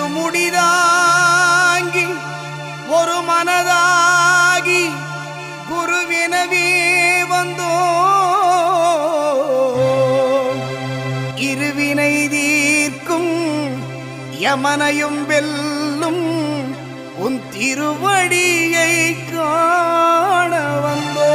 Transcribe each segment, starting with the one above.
இருமுடிதாங்கி ஒரு மனதாகி குருவினவே வந்தோ இருவினை தீர்க்கும் யமனையும் வெல்லும் உன் திருவடியை காண வந்தோ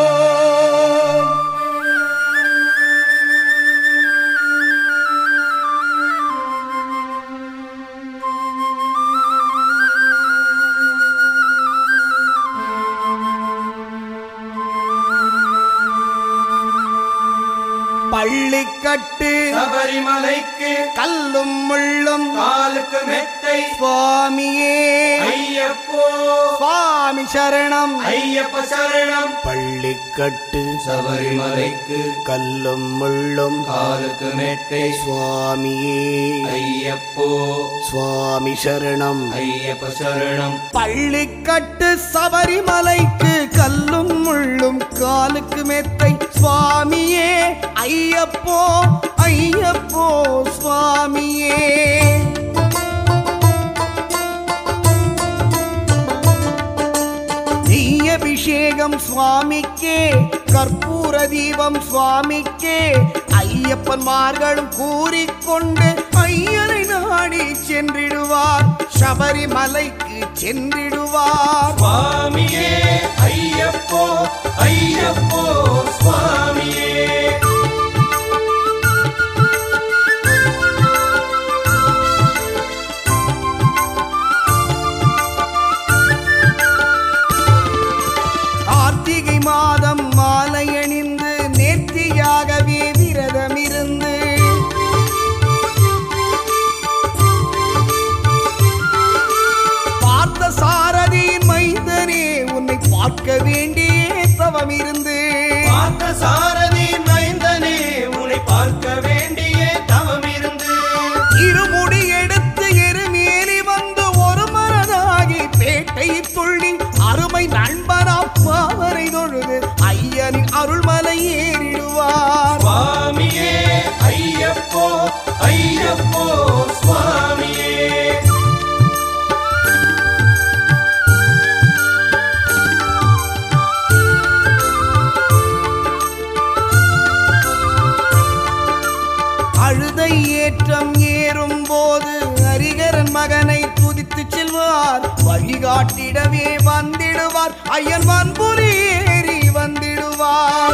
பள்ளிக்கட்டு சபரிமலைக்கு கல்லும் முள்ளும் காலுக்கு மெத்தை சுவாமியே ஐயப்போ சுவாமி சரணம் ஐயப்ப சரணம் பள்ளிக்கட்டு சபரிமலைக்கு கல்லும் முள்ளும் காலுக்கு மெத்தை சுவாமியே ஐயப்போ சுவாமி சரணம் ஐயப்ப சரணம் பள்ளிக்கட்டு சபரிமலைக்கு கல்லும் முள்ளும் காலுக்கு மெத்தை சுவாமியே ஐயப்போ ஐயப்போ சுவாமியே நெய் அபிஷேகம் சுவாமிக்கே கற்பூர தீபம் சுவாமிக்கே ஐயப்பன்மார்களும் கூறிக்கொண்டு ஐயரை நாடி சென்றிடுவார் சபரிமலைக்கு சென்றிடுவார் சுவாமியே ஐயப்போ ஐயப்போ சுவாமியே கார்த்திகை மாதம் மாலை அணிந்து நேர்த்தியாகவே விரதமிருந்து பார்த்த சாரதியின் மைந்தனே உன்னை பார்க்க வேண்டியே தவம் இருந்து பார்த்த சாரதி மைந்தனே உன்னை பார்க்க வேண்டிய தவம் இருந்து இருமுடி எடுத்து எருமேலி வந்து ஒரு மரதாகி பேட்டை துள்ளி அருமை நண்பனாம் பாவரை தொழுது ஐயனின் அருள்மலை ஏறிடுவார் சுவாமியே ஐயப்போ ஐயப்போ சுவாமியே அழுதை ஏற்றம் ஏறும் போது ஹரிகரன் மகனை துதித்து செல்வார் வழிகாட்டிடவே வந்திடுவார் ஐயன் வன்புரி ஏறி வந்திடுவார்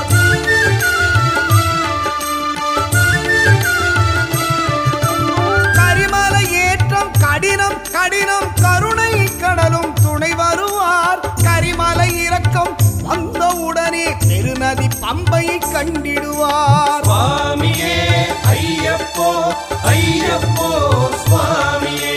கரிமலை ஏற்றம் கடினம் கடினம் கருணை கடலும் துணை வருவார் கரிமலை இறக்கம் வந்தவுடனே பெருநதி பம்பையை கண்டிடுவார் சுவாமியே ஐயப்போ ஐயப்போ சுவாமியே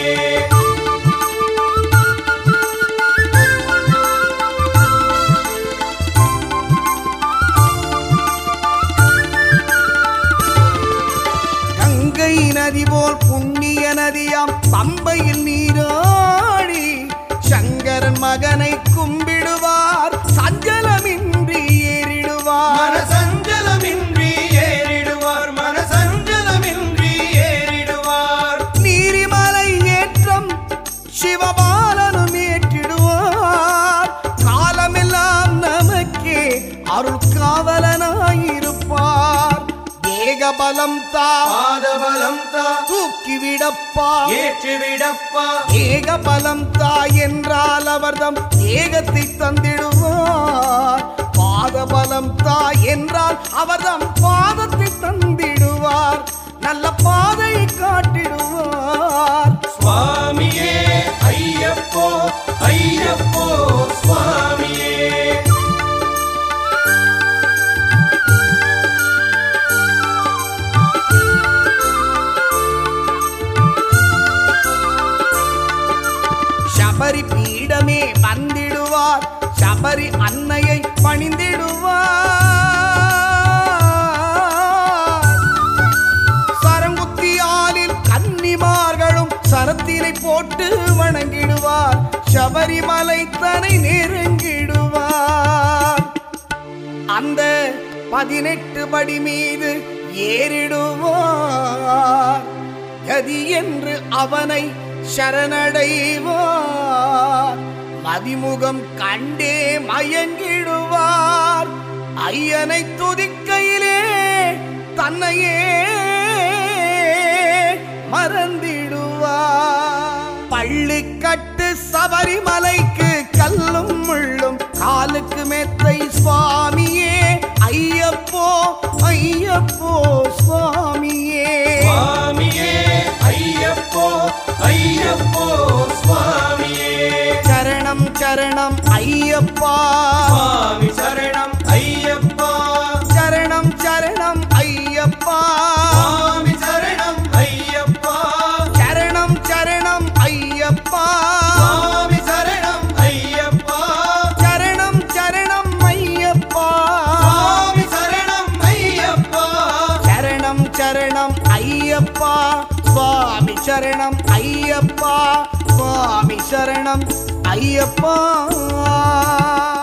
கங்கை நதி போல் புண்ணிய நதியாம் பம்பையில் நீராடி சங்கரன் மகனை கும்பிடுவார் சஞ்சலமின்றி ஏறிடுவார் மனசஞ்சலமின்றி ஏறிடுவார் மனசஞ்சலமின்றி ஏறிடுவார் நீரிமலை ஏற்றம் சிவபாலனும் ஏற்றிடுவார் காலமெல்லாம் நமக்கே அருள் காவலனாயிருப்பார் தேக பலம் தா பாதபலம் தா தூக்கிவிடப்பா ஏற்றிவிடப்பா ஏக பலம் தா என்றால் அவர்தம் ஏகத்தை தந்திடுவார் பாத பலம் தா என்றால் அவர்தம் பாதத்தை தந்திடுவார் நல்ல பாதை காட்டிடுவார் சுவாமியே ஐயப்போ ஐயப்போ சுவாமியே சபரி பீடமே வந்திடுவார் சபரி அன்னையை பணிந்திடுவார் சரங்குத்தியாலில் கன்னிமார்களும் சரத்தினை போட்டு வணங்கிடுவார் சபரிமலை தனை நெருங்கிடுவார் அந்த பதினெட்டு படி மீது ஏறிடுவார் கதி என்று அவனை சரணடைவார் மதிமுகம் கண்டே மயங்கிடுவார் ஐயனை துதிக்கையிலே தன்னையே மறந்திடுவார் பள்ளிக்கட்டு சபரிமலைக்கு கல்லும் முள்ளும் காலுக்கு மெத்தை சுவாமியே ஐயப்போ ஐயப்போ சுவாமியே சுவாமியே ஐயப்போ ஐயப்போ சுவாமியே சரணம் சரணம் ஐயப்பா சுவாமி சரணம் ஐயப்பா சரணம் சரணம் ஐயப்பா சுவாமி சரணம் ஐயப்பா சரணம் சரணம் ஐயப்பா சுவாமி சரணம் ஐயப்பா சரணம் சரணம் ஐயப்பா சுவாமி சரணம் ஐயப்பா சரணம் சரணம் ஐயப்பா சுவாமி சரணம் ஐயப்பா சுவாமி சரணம் ஐயப்பா